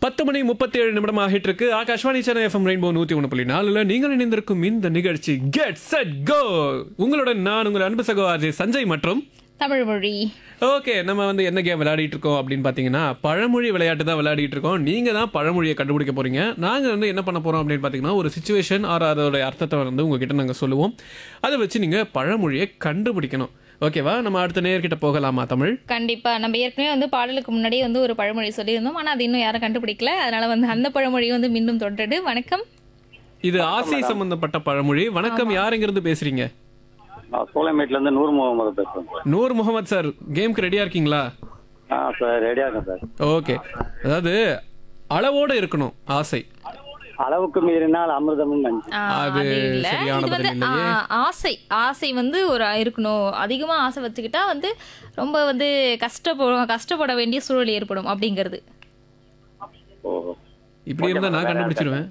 பத்து மணி முப்பத்தி ஏழு நிமிடம் ஆகிட்டு இருக்கு ஆகாஷ்வாணி சேனல் எஃப்எம் ரெயின்போ நூத்தி ஒன்று புள்ளி நாலுல நீங்கள் இணைந்திருக்கும் இந்த நிகழ்ச்சி கெட் செட் கோ உங்களுடன் நான் உங்கள் அன்பு சகோதரி சஞ்சய் மற்றும் தமிழ் மொழி ஓகே நம்ம வந்து என்ன கேம் விளையாடிட்டு இருக்கோம் அப்படின்னு பார்த்தீங்கன்னா பழமொழி விளையாட்டு தான் விளையாடிட்டு இருக்கோம் நீங்க தான் பழமொழியை கண்டுபிடிக்க போறீங்க நாங்க வந்து என்ன பண்ண போறோம் அப்படின்னு பார்த்தீங்கன்னா ஒரு சுச்சுவேஷன் ஆர் அதோட அர்த்தத்தை வந்து உங்ககிட்ட நாங்கள் சொல்லுவோம் அதை வச்சு நீங்க பழமொழியை கண்டுபிடிக்கணும் ஓகேவா நம்ம அடுத்த நேர்கிட்ட போகலாமா தமிழ் கண்டிப்பா நம்ம ஏற்கனவே வந்து பாடலுக்கு முன்னாடியே வந்து ஒரு பழமொழி சொல்லியிருந்தோம் ஆனா அது இன்னும் யாரும் கண்டுபிடிக்கல அதனால வந்து அந்த பழமொழி வந்து மீண்டும் தொடருது வணக்கம் இது ஆசை சம்பந்தப்பட்ட பழமொழி வணக்கம் யாருங்கிறது பேசுறீங்க நான் சோலைமேட்ல இருந்து நூறு முகமது பேசுறேன் சார் நூர் முகமது சார் கேம்க்கு ரெடியா இருக்கீங்களா ஆ சார் ரெடியா இருக்கேன் சார் ஓகே அதாவது அளவோட இருக்கணும் ஆசை அளவுக்கு மீறினால் அமிர்தமும் நஞ்சு ஆ, அது அது இல்ல சரியான இது வந்து பதில் இல்லையே. ஆ, ஆசை ஆசை வந்து ஒரு இருக்கணும் அதிகமா ஆசை வச்சுக்கிட்டா வந்து ரொம்ப வந்து கஷ்டப்படும் கஷ்டப்பட வேண்டிய சூழல் ஏற்படும் அப்படிங்கிறது ஓ இப்படி இருந்தா நான் கண்டுபிடிச்சிருவேன்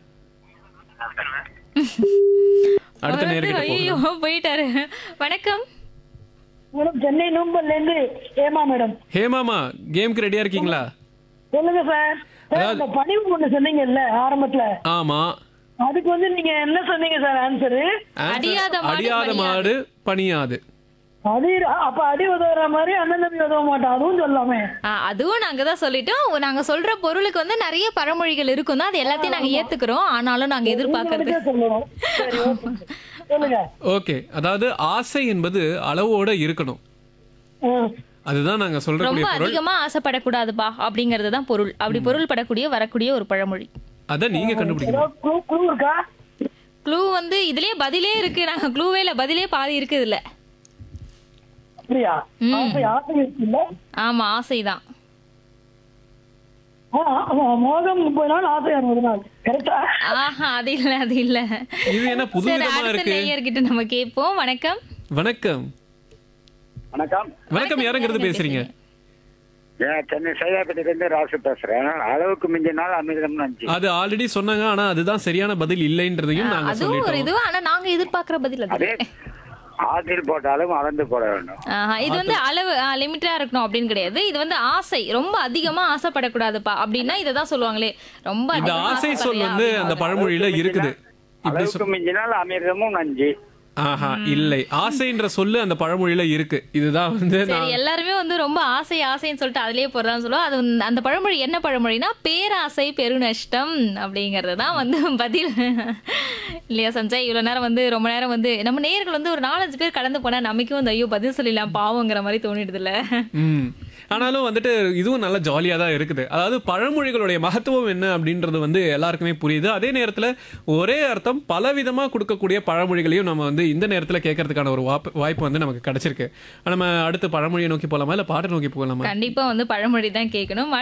அடுத்த நேர்கிட்ட போகலாம் ஐயோ போயிட்டாரு வணக்கம் மேடம் சென்னை நூம்பல்ல இருந்து ஏமா மேடம் ஹேமாமா கேம்க்கு ரெடியா இருக்கீங்களா சொல்லுங்க சார் சார் இந்த பணிவு ஒண்ணு சொன்னீங்கல்ல ஆரம்பத்துல ஆமா அதுக்கு வந்து நீங்க என்ன சொன்னீங்க சார் ஆன்சரு Answer, அடியாத மாடு அடியாத மாடு பணியாது அது அப்ப அடி உதவுற மாதிரி அண்ணன் தம்பி உதவ மாட்டான் அதுவும் சொல்லாமே ஆ, அதுவும் நாங்க தான் சொல்லிட்டோம் நாங்க சொல்ற பொருளுக்கு வந்து நிறைய பழமொழிகள் இருக்கும் தான் அது எல்லாத்தையும் நாங்க ஏத்துக்கிறோம் ஆனாலும் நாங்க எதிர்பார்க்கறது உங்களுக்கே சொல்லணும் சரி ஓகே சொல்லுங்க ஓகே அதாவது ஆசை என்பது அளவோட இருக்கணும் ஆ. அதுதான் நாங்க சொல்றக்கூடிய ரொம்ப பொருள் அதிகமா ஆசைப்படக்கூடாதுப்பா அப்படிங்கிறது தான் பொருள் அப்படி பொருள் படக்கூடிய வரக்கூடிய ஒரு பழமொழி அத நீங்க கண்டுபிடிக்கணும் ஏதாவது க்ளூ க்ளூ இருக்கா க்ளூ வந்து இதுலயே பதிலே இருக்கு நாங்க க்ளூவே இல்ல பதிலே பாதி இருக்கு இதுல அப்படியா ஆசை ஆசை இருக்குல்ல ஆமா ஆசைதான் ஆ, ஆமா, மோகம் முப்பது நாள் ஆசை அறுபது நாள் கரெக்டா ஆஹா அது இல்ல அது இல்ல இது என்ன புது சரி விதமா அடுத்த இருக்கு நேயர்கிட்ட நம்ம கேட்போம் வணக்கம் வணக்கம் வணக்கம் வணக்கம் யாருங்கிறது பேசுறீங்க ஏன் சென்னை சைதாப்பேட்டையில இருந்து ராசு பேசுறேன் அளவுக்கு மிஞ்சினால் அமிர்தம் நஞ்சு அது ஆல்ரெடி சொன்னாங்க ஆனா அதுதான் சரியான பதில் இல்லைன்றதையும் நாங்க அதுவும் ஒரு சொல்லிட்டோம் இது ஆனா நாங்க எதிர்பார்க்கிற பதில் அது அதே ஆற்றில் போட்டாலும் அளந்து போட வேண்டும் ஆஹா, இது வந்து அளவு லிமிட்டா இருக்கணும் அப்படின்னு கிடையாது இது வந்து ஆசை ரொம்ப அதிகமா ஆசைப்படக்கூடாதுப்பா அப்படின்னா இதை தான் சொல்லுவாங்களே ரொம்ப இந்த அதிகமா ஆசை சொல் ஆசைப்படுறியா வந்து அப்படின்னு அந்த பழமொழியில இருக்குது இப்படி சொல் அளவுக்கு மிஞ்சினால் அமிர்தமும் நஞ்சு ஆஹா இல்லை ஆசைன்ற சொல்லு அந்த பழமொழியில இருக்கு இதுதான் வந்து நான் சரி எல்லாருமே வந்து ரொம்ப ஆசை ஆசைன்னு சொல்லிட்டு அதுலயே போறதான்னு சொல்லுவோம் அது வந்து- அந்த பழமொழி என்ன பழமொழினா பேராசை பெருநஷ்டம் அப்படிங்கறது தான் வந்து பதில் இல்லையா சஞ்சய் இவ்வளவு நேரம் வந்து ரொம்ப நேரம் வந்து நம்ம நேயர்கள் வந்து ஒரு நாலஞ்சு பேர் கடந்து போனா நமக்கும் வந்து ஐயோ பதில் சொல்லிடலாம் பாவங்கிற மாதிரி தோணிடுது இல்ல ம் ஆனாலும் வந்துட்டு இதுவும் நல்ல ஜாலியாக தான் இருக்குது அதாவது பழமொழிகளுடைய மகத்துவம் என்ன அப்படின்றது வந்து எல்லாருக்குமே புரியுது அதே நேரத்தில் ஒரே அர்த்தம் பலவிதமாக கொடுக்கக்கூடிய பழமொழிகளையும் நம்ம வந்து இந்த நேரத்தில் கேட்கறதுக்கான ஒரு வாய்ப்பு வாய்ப்பு வந்து நமக்கு கிடைச்சிருக்கு நம்ம அடுத்து பழமொழியை நோக்கி போகலாமா இல்லை பாட்டை நோக்கி போகலாமா கண்டிப்பா வந்து பழமொழி தான் கேட்கணும்